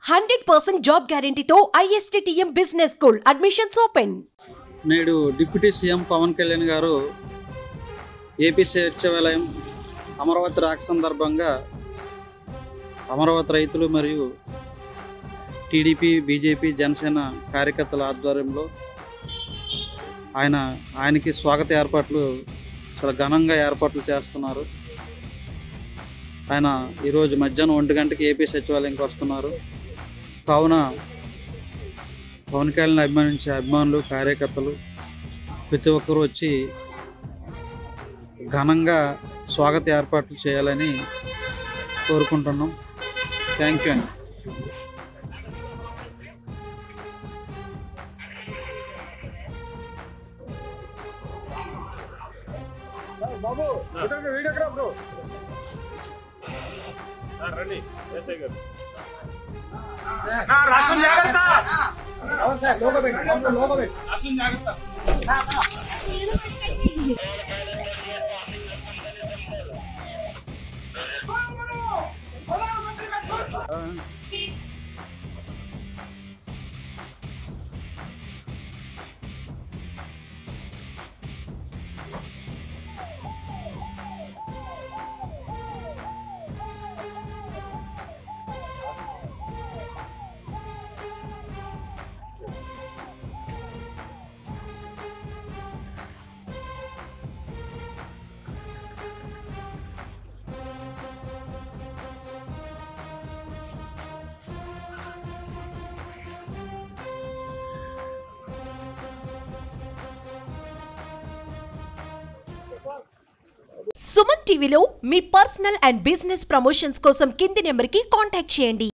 hundred percent job గ్యారంటీతో ISTTM business school admissions open నేడు deputy CM Pawan Kalyan గారు AP సచివాలయం అమరావతి రాక సందర్భంగా అమరావతి రైతులు మరియు టీడీపీ బీజేపీ జనసేన కార్యకర్తల ఆధ్వర్యంలో ఆయన ఆయనకి స్వాగత ఏర్పాట్లు చాలా ఘనంగా ఏర్పాట్లు చేస్తున్నారు ఆయన ఈరోజు మధ్యాహ్నం ఒంటి గంటకి ఏపీ సచివాలయంకి వస్తున్నారు కావున పవన్ కళ్యాణ్ అభిమానించే అభిమానులు కార్యకర్తలు ప్రతి ఒక్కరూ వచ్చి ఘనంగా స్వాగత ఏర్పాట్లు చేయాలని కోరుకుంటున్నాం థ్యాంక్ యూ అండి రాష్ట్రం జాగ్రత్త రాష్ట్రం జాగ్రత్త సుమన్ టీవీలో మీ పర్సనల్ అండ్ బిజినెస్ ప్రమోషన్స్ కోసం కింది నెంబర్కి కాంటాక్ట్ చేయండి